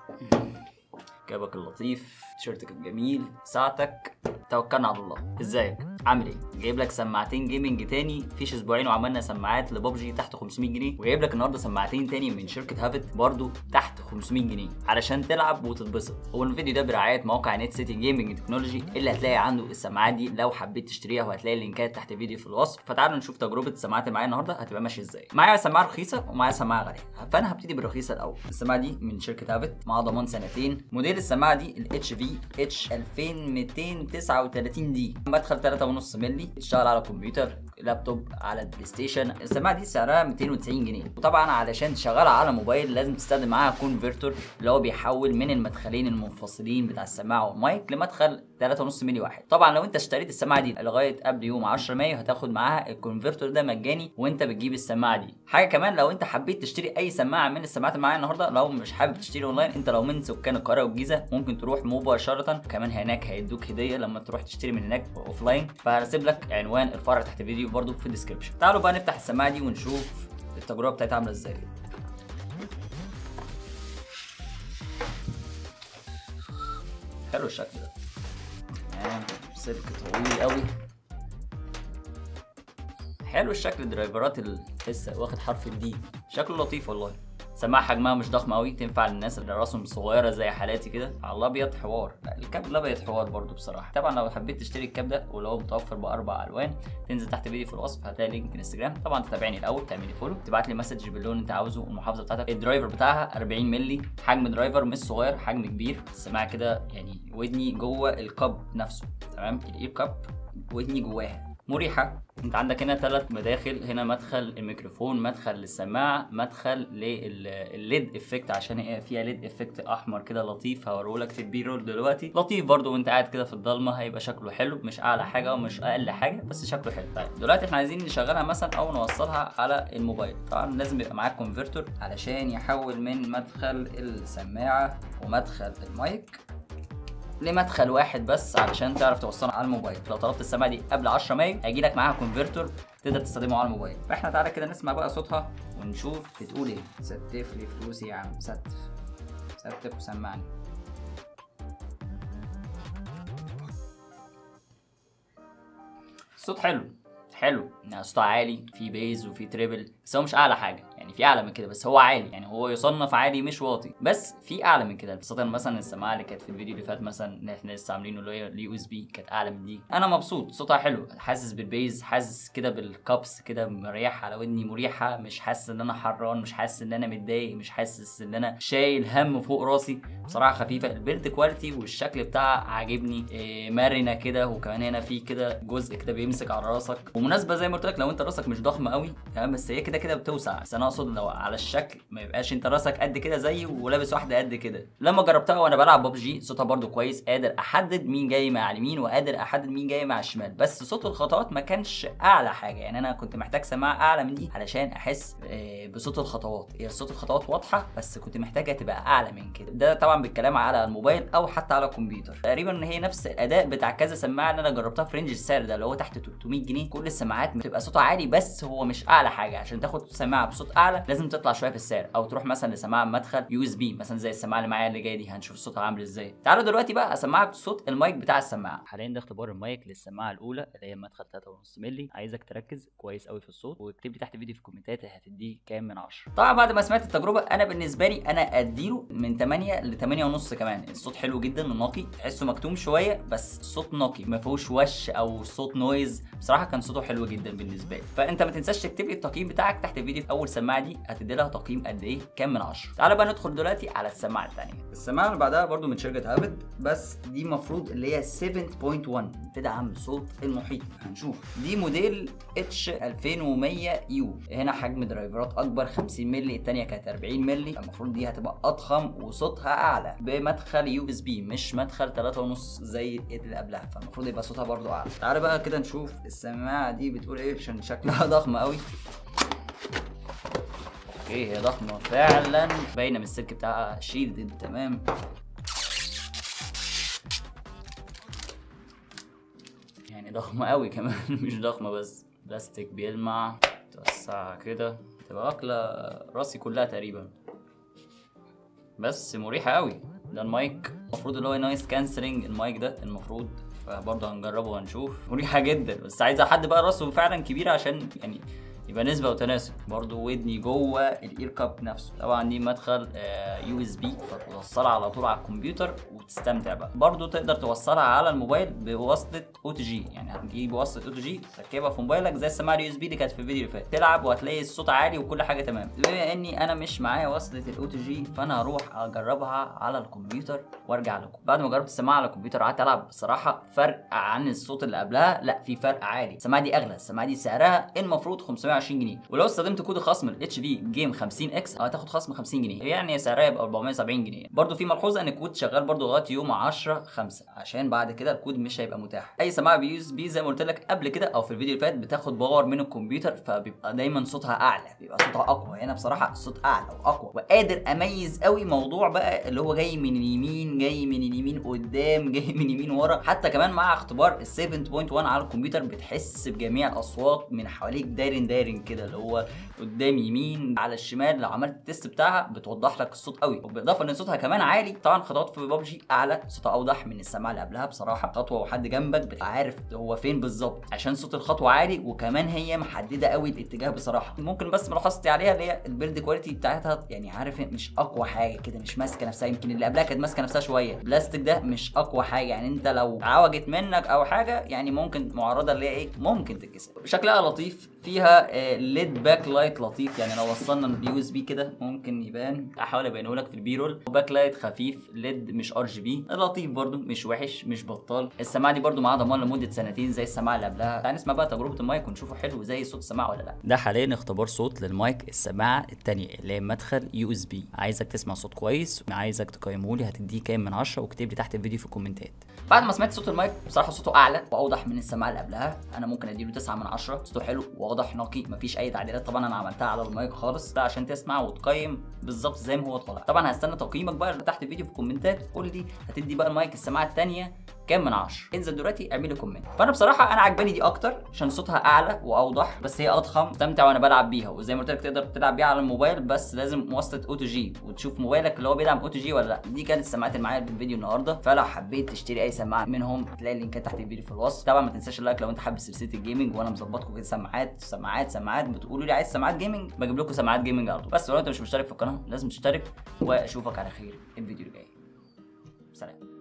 جابك اللطيف تيشيرتك الجميل ساعتك توكلنا على الله ازيك عامل ايه جايب لك سماعتين جيمنج تاني فيش اسبوعين وعملنا سماعات لبابجي تحت 500 جنيه وجايب لك النهارده سماعتين تاني من شركه هافت برضو تحت 500 جنيه علشان تلعب وتتبسط هو الفيديو ده برعايه موقع نت سيتي جيمنج تكنولوجي اللي هتلاقي عنده السماعات دي لو حبيت تشتريها وهتلاقي اللينكات تحت الفيديو في الوصف فتعالوا نشوف تجربه السماعات اللي معايا النهارده هتبقى ماشيه ازاي معايا سماعه رخيصه ومعايا سماعه غاليه فانا هبتدي بالرخيصه الاول السماعه دي من شركه هافت مع ضمان سنتين موديل السماعه دي الاتش في اتش 2239 دي مدخل 3.5 مللي تشتغل على كمبيوتر لابتوب على البلاي ستيشن السماعه دي سعرها 290 جنيه وطبعا علشان تشغلها على موبايل لازم تستخدم معاها كونفرتور اللي هو بيحول من المدخلين المنفصلين بتاع السماعه والمايك لمدخل 3.5 مللي واحد طبعا لو انت اشتريت السماعه دي لغايه قبل يوم 10 مايو هتاخد معاها الكونفرتور ده مجاني وانت بتجيب السماعه دي حاجه كمان لو انت حبيت تشتري اي سماعه من السماعات اللي معايا النهارده لو مش حابب تشتري اونلاين انت لو من سكان القاهره والجيزه ممكن تروح مباشره كمان هناك هيدوك هديه لما تروح تشتري من هناك اوف لاين فهسيب لك عنوان الفرع تحت الفيديو برده في الديسكربشن تعالوا بقى نفتح السماعه دي ونشوف التجربه بتاعتها عامله ازاي حلو الشكل ده تمام سلك طويل قوي حلو الشكل الدرايفرات اللي لسه واخد حرف الدي شكله لطيف والله سماعة حجمها مش ضخم قوي تنفع للناس اللي راسهم صغيرة زي حالاتي كده على الابيض حوار لا الكاب الابيض حوار برضو بصراحة طبعا لو حبيت تشتري الكاب ده ولو متوفر باربع الوان تنزل تحت فيديو في الوصف هتلاقي لينك انستجرام طبعا تتابعني الاول تعملي فولو تبعت لي مسج باللون انت عاوزه والمحافظة بتاعتك الدرايفر بتاعها 40 مللي حجم درايفر مش صغير حجم كبير السماعة كده يعني ودني جوه الكاب نفسه تمام الاير كاب ودني جواها مريحة انت عندك هنا ثلاث مداخل هنا مدخل الميكروفون مدخل للسماعة مدخل للليد افكت عشان هي فيها ليد افكت احمر كده لطيف هوريهولك في البي رول دلوقتي لطيف برضو وانت قاعد كده في الضلمة هيبقى شكله حلو مش اعلى حاجة ومش اقل حاجة بس شكله حلو طيب دلوقتي احنا عايزين نشغلها مثلا او نوصلها على الموبايل طبعا لازم يبقى معاك كونفرتور علشان يحول من مدخل السماعة ومدخل المايك لمدخل واحد بس علشان تعرف توصلها على الموبايل لو طلبت السماعه دي قبل 10 مايو هيجي لك معاها كونفرتور تقدر تستخدمه على الموبايل فاحنا تعالى كده نسمع بقى صوتها ونشوف بتقول ايه ستف لي فلوسي يا عم ستف ستف وسمعني الصوت حلو حلو يعني صوته عالي في بيز وفي تريبل بس هو مش اعلى حاجه يعني في اعلى من كده بس هو عالي يعني هو يصنف عالي مش واطي بس في اعلى من كده خاصه مثلا السماعه اللي كانت في الفيديو اللي فات مثلا اللي احنا لسه عاملينه اللي هي اليو اس بي كانت اعلى من دي انا مبسوط صوتها حلو حاسس بالبيز حاسس كده بالكابس كده مريح على ودني مريحه مش حاسس ان انا حران مش حاسس ان انا متضايق مش حاسس ان انا شايل هم فوق راسي بصراحه خفيفه البيلد كواليتي والشكل بتاعها عاجبني إيه مرنه كده وكمان هنا في كده جزء كده بيمسك على راسك ومناسبه زي ما قلت لك لو انت راسك مش ضخم قوي تمام بس هي كده كده بتوسع بس انا اقصد لو على الشكل ما يبقاش انت راسك قد كده زيي ولابس واحده قد كده لما جربتها وانا بلعب ببجي صوتها برده كويس قادر احدد مين جاي مع اليمين وقادر احدد مين جاي مع الشمال بس صوت الخطوات ما كانش اعلى حاجه يعني انا كنت محتاج سماعه اعلى من دي علشان احس بصوت الخطوات هي صوت الخطوات واضحه بس كنت محتاجها تبقى اعلى من كده ده طبعا بالكلام على الموبايل او حتى على الكمبيوتر تقريبا هي نفس الاداء بتاع كذا سماعه اللي انا جربتها في رينج السعر ده اللي هو تحت 300 جنيه كل السماعات بتبقى صوتها عالي بس هو مش اعلى حاجه عشان تاخد سماعه بصوت اعلى لازم تطلع شويه في السعر او تروح مثلا لسماعه مدخل يو اس بي مثلا زي السماعه اللي معايا اللي جايه دي هنشوف صوتها عامل ازاي تعالوا دلوقتي بقى اسمعك صوت المايك بتاع السماعه حاليا ده اختبار المايك للسماعه الاولى اللي هي مدخل 3.5 مللي عايزك تركز كويس قوي في الصوت واكتب لي تحت الفيديو في الكومنتات هتديه كام من 10 طبعا بعد ما سمعت التجربه انا بالنسبه لي انا اديله من 8 ل 8 ونص كمان الصوت حلو جدا ونقي تحسه مكتوم شويه بس صوت نقي ما فيهوش وش او صوت نويز بصراحه كان صوته حلو جدا بالنسبه لي فانت ما تنساش تكتب لي التقييم بتاعك تحت الفيديو في اول سماعه دي هتدي لها تقييم قد ايه كام من 10 تعالى بقى ندخل دلوقتي على السماعه الثانيه السماعه اللي بعدها برده من شركه هافت بس دي المفروض اللي هي 7.1 تدعم صوت المحيط هنشوف دي موديل اتش 2100 يو هنا حجم درايفرات اكبر 50 مللي الثانيه كانت 40 مللي المفروض دي هتبقى اضخم وصوتها اعلى بمدخل يو اس بي مش مدخل 3.5 زي اللي قبلها فالمفروض يبقى صوتها برده اعلى تعالى بقى كده نشوف السماعه دي بتقول ايه عشان شكلها ضخم قوي اوكي هي ضخمه فعلا باينه من السلك بتاعها شيلد تمام يعني ضخمه قوي كمان مش ضخمه بس بلاستيك بيلمع توسعها كده تبقى واكله راسي كلها تقريبا بس مريحه قوي ده المايك المفروض اللي هو نايس كانسلنج المايك ده المفروض فبرضه هنجربه وهنشوف مريحه جدا بس عايزه حد بقى راسه فعلا كبير عشان يعني يبقى نسبة وتناسب برضه ودني جوه الاير كاب نفسه طبعا دي مدخل يو اس بي فتوصلها على طول على الكمبيوتر وتستمتع بقى برضه تقدر توصلها على الموبايل بوصلة او تي جي يعني هتجيب وصلة او تي جي تركبها في موبايلك زي السماعة اليو اس بي اللي كانت في الفيديو اللي فات تلعب وهتلاقي الصوت عالي وكل حاجة تمام بما اني انا مش معايا وصلة الاو تي جي فانا هروح اجربها على الكمبيوتر وارجع لكم بعد ما جربت السماعة على الكمبيوتر قعدت العب بصراحة فرق عن الصوت اللي قبلها لا في فرق عالي السماعة دي اغلى السماعة دي سعرها المفروض 520 جنيه ولو استخدمت كود خصم الاتش في جيم 50 اكس هتاخد خصم 50 جنيه يعني سعرها يبقى 470 جنيه برضو في ملحوظه ان الكود شغال برضو لغايه يوم 10 5 عشان بعد كده الكود مش هيبقى متاح اي سماعه بي اس بي زي ما قلت لك قبل كده او في الفيديو اللي فات بتاخد باور من الكمبيوتر فبيبقى دايما صوتها اعلى بيبقى صوتها اقوى هنا بصراحه الصوت اعلى واقوى وقادر اميز قوي موضوع بقى اللي هو جاي من اليمين جاي من اليمين قدام جاي من اليمين ورا حتى كمان مع اختبار ال 7.1 على الكمبيوتر بتحس بجميع الاصوات من حواليك دايرن دايرن كده اللي هو قدام يمين على الشمال لو عملت التيست بتاعها بتوضح لك الصوت قوي وبالاضافه ان صوتها كمان عالي طبعا خطوات في بابجي اعلى صوتها اوضح من السماعه اللي قبلها بصراحه خطوه وحد جنبك بتبقى عارف هو فين بالظبط عشان صوت الخطوه عالي وكمان هي محدده قوي الاتجاه بصراحه ممكن بس ملاحظتي عليها اللي هي البيلد كواليتي بتاعتها يعني عارف مش اقوى حاجه كده مش ماسكه نفسها يمكن اللي قبلها كانت ماسكه نفسها شويه البلاستيك ده مش اقوى حاجه يعني انت لو عوجت منك او حاجه يعني ممكن معرضه اللي هي ايه ممكن تتكسر شكلها لطيف فيها ليد باك لايت لطيف يعني لو وصلنا اليو اس بي كده ممكن يبان احاول ابينه لك في البيرول باك لايت خفيف ليد مش ار جي بي لطيف برده مش وحش مش بطال السماعه دي برده معاها ضمان لمده سنتين زي السماعه اللي قبلها تعال نسمع بقى تجربه المايك ونشوفه حلو زي صوت السماعه ولا لا ده حاليا اختبار صوت للمايك السماعه الثانيه اللي هي مدخل يو اس بي عايزك تسمع صوت كويس عايزك تقيمه لي هتديه كام من 10 واكتب لي تحت الفيديو في الكومنتات بعد ما سمعت صوت المايك بصراحه صوته اعلى واوضح من السماعه اللي قبلها انا ممكن اديله 9 من 10 صوته حلو واضح نقي مفيش اي تعديلات طبعا انا عملتها على المايك خالص ده عشان تسمع وتقيم بالظبط زي ما هو طالع طبعا هستنى تقييمك بقى تحت الفيديو في الكومنتات قول لي هتدي بقى المايك السماعه الثانيه كام من 10 انزل دلوقتي اعمل لي كومنت فانا بصراحه انا عجباني دي اكتر عشان صوتها اعلى واوضح بس هي اضخم استمتع وانا بلعب بيها وزي ما قلت لك تقدر تلعب بيها على الموبايل بس لازم موصله او جي وتشوف موبايلك اللي هو بيدعم او جي ولا لا دي كانت السماعات اللي معايا في الفيديو النهارده فلو حبيت تشتري اي سماعه منهم هتلاقي اللينكات تحت الفيديو في الوصف طبعا ما تنساش اللايك لو انت حابب سلسله الجيمنج وانا مظبطكم كده سماعات سماعات سماعات بتقولوا لي عايز سماعات جيمنج بجيب لكم سماعات جيمنج على طول بس لو انت مش مشترك في القناه لازم تشترك واشوفك على خير الفيديو الجاي سلام